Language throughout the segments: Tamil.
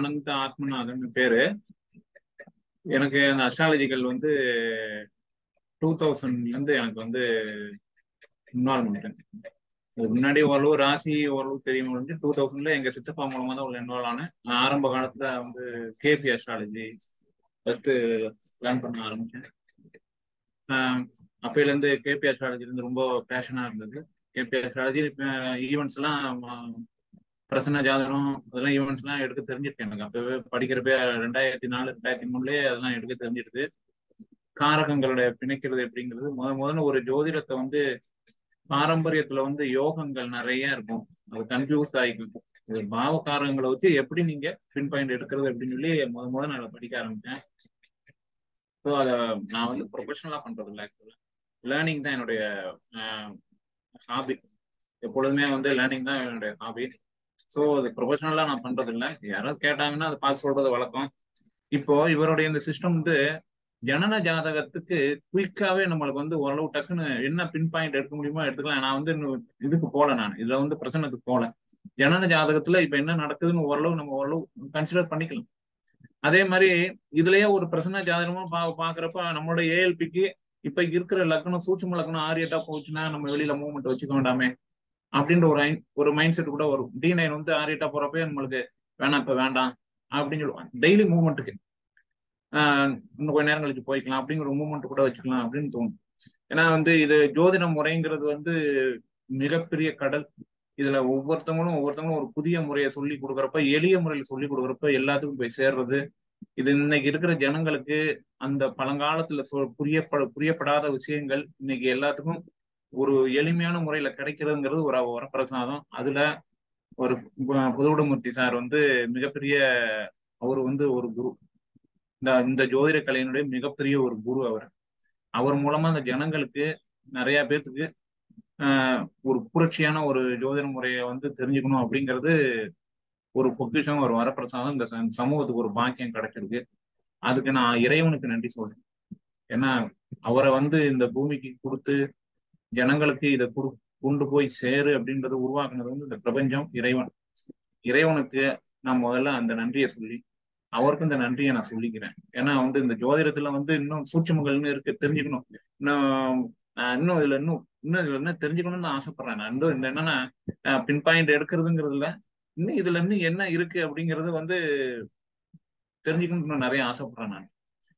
ஆனந்த ஆத்மநாதன் பேரு எனக்கு அந்த அஸ்ட்ராலஜிக்கல் வந்து டூ தௌசண்ட்ல இருந்து எனக்கு வந்து இன்வால்மெண்ட் அதுக்கு முன்னாடி ஓரளவு ராசி ஓரளவு தெரியும் வந்து டூ தௌசண்ட்ல எங்க சித்தப்பா மூலமா தான் உள்ள இன்வால்வ் ஆனேன் நான் ஆரம்ப காலத்துல வந்து கேபி அஸ்ட்ராலஜி ஃபர்ஸ்ட் லேர்ன் பண்ண ஆரம்பிச்சேன் ஆஹ் அப்பையில இருந்து கேபி அஸ்ட்ராலஜி இருந்து ரொம்ப பேஷனா இருந்தது கேபி அஸ்ட்ராலஜி ஈவெண்ட்ஸ் எல்லாம் ஆஹ் பிரசன்ன ஜாதகம் அதெல்லாம் ஈவெண்ட்ஸ் எல்லாம் எடுக்க தெரிஞ்சிருக்கு எனக்கு அப்பவே படிக்கிறப்ப ரெண்டாயிரத்தி நாலு ரெண்டாயிரத்தி மூணுலயே அதெல்லாம் எடுக்க தெரிஞ்சிருக்கு காரகங்களுடைய பிணைக்கிறது எப்படிங்கிறது முத முதல்ல ஒரு ஜோதிடத்தை வந்து பாரம்பரியத்துல வந்து யோகங்கள் நிறைய இருக்கும் அது கன்ஃபியூஸ் ஆகிக்கும் இது பாவ காரகங்களை வச்சு எப்படி நீங்க பின் பாயிண்ட் எடுக்கிறது அப்படின்னு சொல்லி முத முத நான் அதை படிக்க ஆரம்பிச்சேன் ஸோ அதை நான் வந்து ப்ரொஃபஷனலா பண்றது இல்லை ஆக்சுவலா லேர்னிங் தான் என்னுடைய ஹாபி எப்பொழுதுமே வந்து லேர்னிங் தான் என்னுடைய ஹாபி ஸோ அது ப்ரொஃபஷனலா நான் பண்றது இல்லை யாராவது கேட்டாங்கன்னா அதை பார்த்து சொல்றது வழக்கம் இப்போ இவருடைய இந்த சிஸ்டம் வந்து ஜனன ஜாதகத்துக்கு குயிக்காவே நம்மளுக்கு வந்து ஓரளவு டக்குன்னு என்ன பின் பாயிண்ட் எடுக்க முடியுமோ எடுத்துக்கலாம் நான் வந்து இன்னும் இதுக்கு போல நான் இதுல வந்து பிரச்சனைக்கு போல ஜனன ஜாதகத்துல இப்ப என்ன நடக்குதுன்னு ஓரளவு நம்ம ஓரளவு கன்சிடர் பண்ணிக்கலாம் அதே மாதிரி இதுலயே ஒரு பிரச்சனை ஜாதகமா பா பாக்குறப்ப நம்மளோட ஏஎல்பிக்கு இப்ப இருக்கிற லக்னம் சூட்சம லக்னம் ஆரியட்டா போச்சுன்னா நம்ம வெளியில மூவ்மெண்ட் வச்சுக்க வேண்டாமே அப்படின்ற ஒரு ஒரு மைண்ட் செட் கூட வரும் டி நைன் வந்து ஆரியட்டா போறப்ப நம்மளுக்கு வேணாம் இப்ப வேண்டாம் அப்படின்னு சொல்லுவாங்க டெய்லி மூவ்மெண்ட்டுக்கு இன்னும் கொஞ்ச நேரம் கழிச்சு போய்க்கலாம் அப்படிங்கிற ஒரு மூமெண்ட் கூட வச்சுக்கலாம் அப்படின்னு தோணும் ஏன்னா வந்து இது ஜோதிட முறைங்கிறது வந்து மிகப்பெரிய கடல் இதுல ஒவ்வொருத்தவங்களும் ஒவ்வொருத்தவங்களும் ஒரு புதிய முறையை சொல்லி கொடுக்குறப்ப எளிய முறையில சொல்லி கொடுக்குறப்ப எல்லாத்துக்கும் போய் சேர்றது இது இன்னைக்கு இருக்கிற ஜனங்களுக்கு அந்த பழங்காலத்துல சொ புரியப்பட புரியப்படாத விஷயங்கள் இன்னைக்கு எல்லாத்துக்கும் ஒரு எளிமையான முறையில கிடைக்கிறதுங்கிறது ஒரு வரப்பிரசாதம் அதுல ஒரு புதுவிடமூர்த்தி சார் வந்து மிகப்பெரிய அவர் வந்து ஒரு குரு இந்த இந்த ஜோதிட கலையினுடைய மிகப்பெரிய ஒரு குரு அவர் அவர் மூலமா அந்த ஜனங்களுக்கு நிறைய பேர்த்துக்கு ஆஹ் ஒரு புரட்சியான ஒரு ஜோதிட முறையை வந்து தெரிஞ்சுக்கணும் அப்படிங்கிறது ஒரு பொக்கிஷம் ஒரு வரப்பிரசாதம் இந்த சமூகத்துக்கு ஒரு பாக்கியம் கிடைச்சிருக்கு அதுக்கு நான் இறைவனுக்கு நன்றி சொல்றேன் ஏன்னா அவரை வந்து இந்த பூமிக்கு கொடுத்து ஜனங்களுக்கு இதை கொடு கொண்டு போய் சேரு அப்படின்றத உருவாக்குனது வந்து இந்த பிரபஞ்சம் இறைவன் இறைவனுக்கு நான் முதல்ல அந்த நன்றியை சொல்லி அவருக்கும் இந்த நன்றியை நான் சொல்லிக்கிறேன் ஏன்னா வந்து இந்த ஜோதிடத்துல வந்து இன்னும் சூட்சமங்கள்னு இருக்கு தெரிஞ்சுக்கணும் இன்னும் நான் இன்னும் இதுல இன்னும் இன்னும் இதுல என்ன தெரிஞ்சுக்கணும்னு ஆசைப்படுறேன் நான் இன்னும் இந்த என்னன்னா பின் பாயிண்ட் எடுக்கிறதுங்கிறதுல இன்னும் இதுல இன்னும் என்ன இருக்கு அப்படிங்கிறது வந்து தெரிஞ்சுக்கணும்னு நிறைய ஆசைப்படுறேன் நான்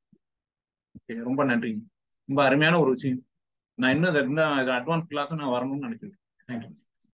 ரொம்ப நன்றி ரொம்ப அருமையான ஒரு விஷயம் நான் இன்னும் இன்னும் அட்வான்ஸ் கிளாஸ் நான் வரணும்னு நினைக்கிறேன் தேங்க்யூ